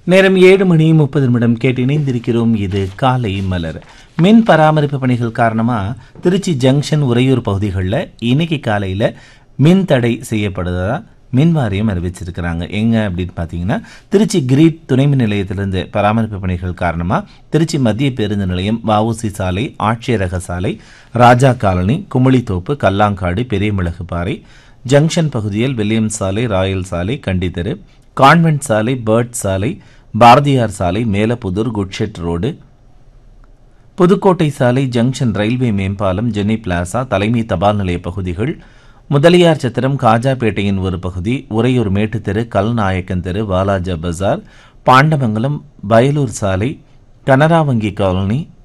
நேரம் ஏழு மணி முப்பது நிமிடம் கேட்டு இணைந்திருக்கிறோம் இது காலை மலர் மின் பராமரிப்பு பணிகள் காரணமா திருச்சி ஜங்ஷன் உறையூர் பகுதிகளில் இன்னைக்கு காலையில் மின் தடை செய்யப்படுவதா மின் வாரியம் அறிவிச்சிருக்கிறாங்க எங்க அப்படின்னு பார்த்தீங்கன்னா திருச்சி கிரீட் துணை மின் நிலையத்திலிருந்து பராமரிப்பு பணிகள் காரணமா திருச்சி மத்திய பேருந்து நிலையம் வஉசி சாலை ஆட்சியரக சாலை ராஜா காலனி குமுளித்தோப்பு கல்லாங்காடு பெரியமிளகுப்பாறை ஜங்ஷன் பகுதியில் வில்லியம் சாலை ராயல் சாலை கண்டித்தெரு கான்வென்ட் சாலை பேர்ட் சாலை பாரதியார் சாலை மேலப்புதூர் குட்ஷெட் ரோடு புதுக்கோட்டை சாலை ஜங்ஷன் ரயில்வே மேம்பாலம் ஜென்னி பிளாசா தலைமை தபால் நிலைய பகுதிகள் முதலியார் சத்திரம் காஜாபேட்டையின் ஒரு பகுதி உறையூர் மேட்டுத்தெரு கல்நாயக்கன் தெரு வாலாஜா பஜார் பாண்டமங்கலம் வயலூர் சாலை கனரா வங்கி காலனி